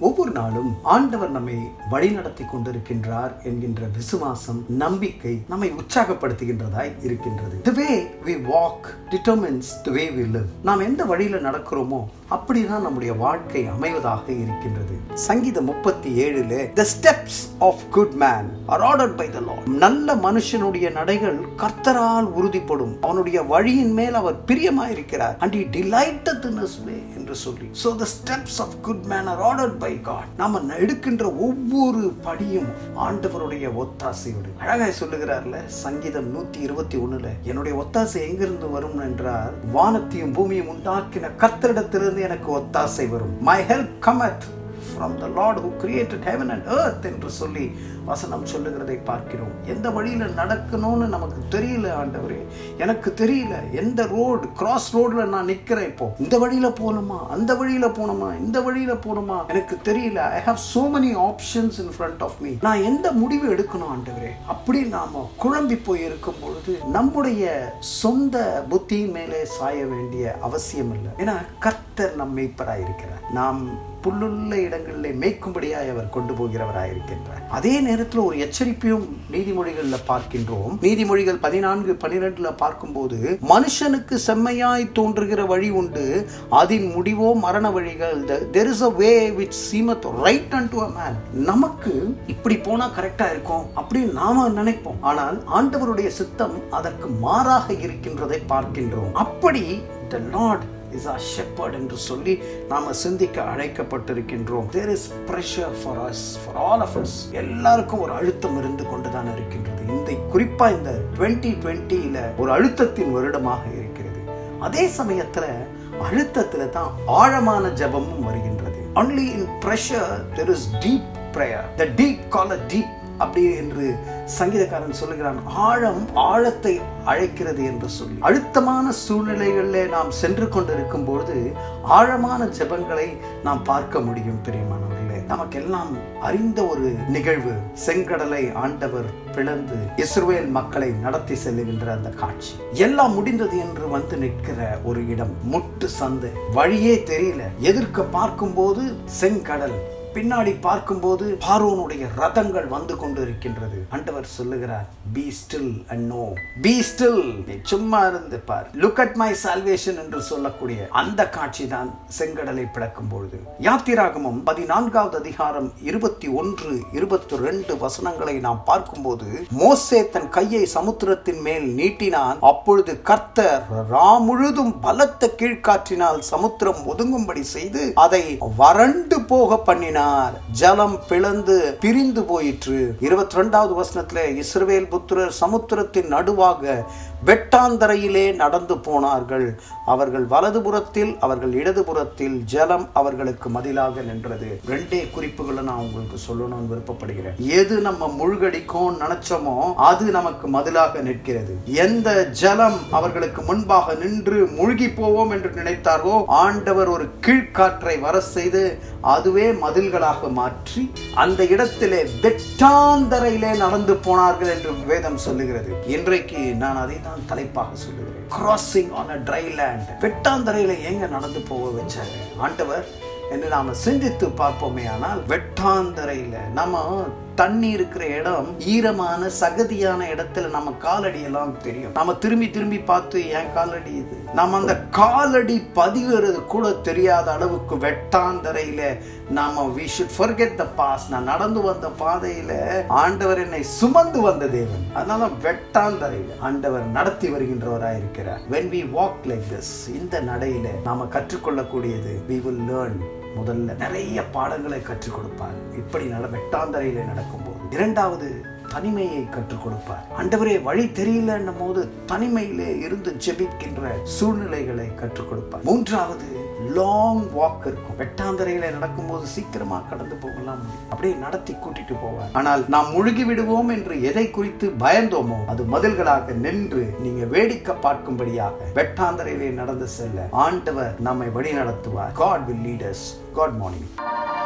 ஒவ்வொரு நாளும் ஆண்டவர் நம்மை வழிநடத்தி கொண்டிருக்கின்றார் என்கின்ற விசுவாசம் நம்பிக்கை நம்மை உற்சாகப்படுத்துகின்றதாய் இருக்கின்றது the way we walk determines the way we live நாம் எந்த வழியில நடக்கிறோமோ அப்படிதான் நம்முடைய வாழ்க்கை அமைவதாக இருக்கின்றது சங்கீதம் முப்பத்தி ஏழுல the steps of good man are ordered by the Lord நல்ல மனுஷனுடைய நடைகள் கர்த்தரால் உறுதிப்படும் அவனுடைய வழியின் மேல் அவர் பிரியமாயிருக்கிறார் and he delighteth in his way என்று சொல்லி so the steps of good man are ordered by God நாம எடுக்கின்ற ஒவ்வொரு படியும் ஆண்டவருடைய ஒத்தாசையோடு அழகாய் சொல்லுகிறார்ல சங்கீதம் நூத்தி இருபத்தி ஒண்ணுல என்னுடைய ஒத்தாசை எங்கிருந்து வரும் என்றால் வானத்தையும் பூமியும் உண்டாக்கின கர்த்தரிடத்திலிருந்து எனக்கு ஒத்தாசை வரும் my help cometh from the Lord who created heaven and earth என்று சொல்லி வசனம் சொல்லுகிறதை பார்க்கிறோம் எந்த வழியில நடக்கணும்னு நமக்கு தெரியல ஆண்டவரே எனக்கு தெரியல எந்த ரோடு கிராஸ் ரோட்ல நான் நிக்கிறேன் இப்போ இந்த வழியில போகணுமா அந்த வழியில போகணுமா இந்த வழியில போகணுமா எனக்கு தெரியல I have so many options in front of me நான் எந்த முடிவு எடுக்கணும் ஆண்டவரே அப்படி நாம குழம்பி போய் இருக்கும் பொழுது நம்முடைய சொந்த புத்தியின் மேலே சாய வேண்டிய அவசியம் இல்லை ஏன்னா கர்த்தர் நம் மேய்ப்பராய் இருக்கிறார் நாம் புல்லுள்ள இடங்களிலே மேய்க்கும்படியாய் அவர் கொண்டு போகிறவராய் இருக்கின்றார் அதே நேரத்தில் ஒரு எச்சரிப்பையும் நீதிமொழிகளில் பார்க்கின்றோம் நீதிமொழிகள் பதினான்கு பனிரெண்டுல பார்க்கும்போது மனுஷனுக்கு செம்மையாய் தோன்றுகிற வழி உண்டு அதன் முடிவோ மரண வழிகள் there is a way which seemeth right unto a man நமக்கு இப்படி போனா கரெக்டா இருக்கும் அப்படின்னு நாம நினைப்போம் ஆனால் ஆண்டவருடைய சித்தம் அதற்கு மாறாக இருக்கின்றதை பார்க்கின்றோம் அப்படி the Lord is a shepherd என்று சொல்லி நாம சிந்திக்க அழைக்கப்பட்டிருக்கின்றோம் there is pressure for us for all of us எல்லாருக்கும் ஒரு அழுத்தம் இருந்து கொண்டுதான் இருக்கின்றது இந்த குறிப்பா இந்த டுவெண்ட்டி டுவெண்ட்டியில ஒரு அழுத்தத்தின் வருடமாக இருக்கிறது அதே சமயத்துல அழுத்தத்துல தான் ஆழமான ஜெபமும் வருகின்றது only in pressure there is deep prayer the deep call a deep அப்படி என்று சங்கீதக்காரன் சொல்லுகிறான் ஆழம் ஆழத்தை அழைக்கிறது என்று சொல்லி அழுத்தமான சூழ்நிலைகளிலே நாம் சென்று கொண்டிருக்கும் பொழுது ஆழமான ஜெபங்களை நாம் பார்க்க முடியும் பிரியமானவர்களே நமக்கெல்லாம் அறிந்த ஒரு நிகழ்வு செங்கடலை ஆண்டவர் பிளந்து இஸ்ரவேல் மக்களை நடத்தி செல்லுகின்ற அந்த காட்சி எல்லாம் முடிந்தது என்று வந்து நிற்கிற ஒரு இடம் முட்டு சந்து வழியே தெரியல எதிர்க்க பார்க்கும்போது செங்கடல் பின்னாடி பார்க்கும்போது பார்வோனுடைய ரதங்கள் வந்து கொண்டு இருக்கின்றது ஆண்டவர் சொல்லுகிறார் be still and know be still சும்மா இருந்து பார் லுக் அட் மை சால்வேஷன் என்று சொல்லக்கூடிய அந்த காட்சி தான் செங்கடலை பிளக்கும் பொழுது யாத்திராகமும் பதினான்காவது அதிகாரம் இருபத்தி ஒன்று இருபத்தி ரெண்டு வசனங்களை நாம் பார்க்கும்போது மோசே தன் கையை சமுத்திரத்தின் மேல் நீட்டினான் அப்பொழுது கர்த்தர் ரா முழுதும் பலத்த கீழ்காற்றினால் சமுத்திரம் ஒதுங்கும்படி செய்து அதை வறண்டு போக பண்ணினார் பண்ணினார் ஜலம் பிளந்து பிரிந்து போயிற்று இருபத்தி ரெண்டாவது வசனத்துல இஸ்ரவேல் புத்திரர் சமுத்திரத்தின் நடுவாக வெட்டாந்தரையிலே நடந்து போனார்கள் அவர்கள் வலதுபுறத்தில் அவர்கள் இடதுபுறத்தில் ஜலம் அவர்களுக்கு மதிலாக நின்றது ரெண்டே குறிப்புகளை நான் உங்களுக்கு சொல்லணும்னு விருப்பப்படுகிறேன் எது நம்ம முழுகடிக்கும் நினைச்சோமோ அது நமக்கு மதிலாக நிற்கிறது எந்த ஜலம் அவர்களுக்கு முன்பாக நின்று முழுகி போவோம் என்று நினைத்தாரோ ஆண்டவர் ஒரு கீழ்காற்றை வர செய்து அதுவே மதில்களாக மாற்றி அந்த இடத்திலே வெட்டாந்தரையிலே நடந்து போனார்கள் என்று வேதம் சொல்லுகிறது இன்றைக்கு நான் அதை தான் தலைப்பாக சொல்லுகிறேன் crossing on a dry land வெட்டாந்தரையில எங்க நடந்து போக வச்சாரு ஆண்டவர் என்று நாம சிந்தித்து பார்ப்போமே ஆனால் வெட்டாந்தரையில நம்ம தண்ணி இருக்கிற இடம் ஈரமான சகதியான இடத்துல நம்ம காலடி எல்லாம் தெரியும் நம்ம திரும்பி திரும்பி பார்த்து ஏன் காலடி இது நம்ம அந்த காலடி பதிவுறது கூட தெரியாத அளவுக்கு வெட்டாந்தரையில நாம we should forget the past நான் நடந்து வந்த பாதையில ஆண்டவர் என்னை சுமந்து வந்த தேவன் அதனால வெட்டாந்தரையில ஆண்டவர் நடத்தி வருகின்றவராய் இருக்கிறார் when we walk like this இந்த நடையில நாம கற்றுக்கொள்ளக்கூடியது we will learn முதல்ல நிறைய பாடங்களை கற்றுக் கொடுப்பார் இப்படி நட வெட்டாந்தரையில நடக்கும்போது இரண்டாவது தனிமையை கற்றுக் கொடுப்பார் ஆண்டவரே வழி தெரியலன்னும் போது தனிமையிலே இருந்து ஜெபிக்கின்ற சூழ்நிலைகளை கற்றுக் கொடுப்பார் மூன்றாவது லாங் வாக் இருக்கும் வெட்டாந்தரையில நடக்கும்போது சீக்கிரமா கடந்து போகலாம் அப்படியே நடத்தி கூட்டிட்டு போவார் ஆனால் நாம் முழுகி விடுவோம் என்று எதை குறித்து பயந்தோமோ அது மதில்களாக நின்று நீங்க வேடிக்கை பார்க்கும்படியாக வெட்டாந்தரையிலே நடந்து செல்ல ஆண்டவர் நம்மை வழி நடத்துவார் God will lead us good morning